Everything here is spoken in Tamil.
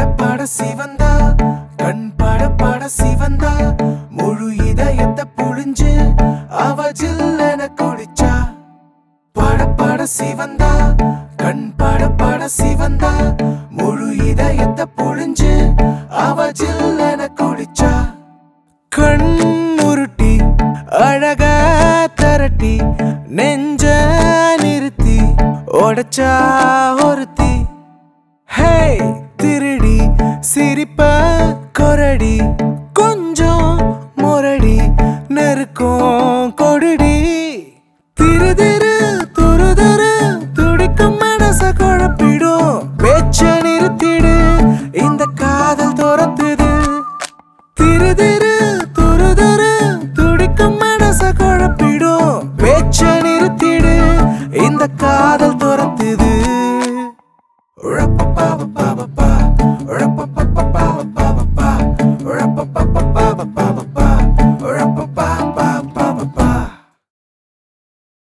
பட சிவந்தா கண் பட பட சிவந்தா முழு இதயத்தை புழிஞ்சு அவ ஜில்லென குடிச்சா பட பட சிவந்தா கண் பட பட சிவந்தா முழு இதயத்தை புழிஞ்சு அவ ஜில்லென குடிச்சா கண் உருட்டி அழகா தரட்டி நெஞ்ச நிறுத்தி உடைச்சா ஒருத்தி ஹே திருடி சிரிப்ப கொரடி கொஞ்சம் முரடி நெருக்கம் கொடுடி திரு திரு துரு துரு துடிக்கும் மனச குழப்பிடும் பேச்ச நிறுத்திடு இந்த காதல் துரத்துது திரு திரு துரு துரு துடிக்கும் மனச குழப்பிடும் பேச்ச நிறுத்திடு இந்த காதல் துரத்துது உழப்பப்பாவப்பாவப்பா, உழப்பப்பப்பாவப்பாவப்பா, உழப்பப்பப்பாவப்பாவப்பா,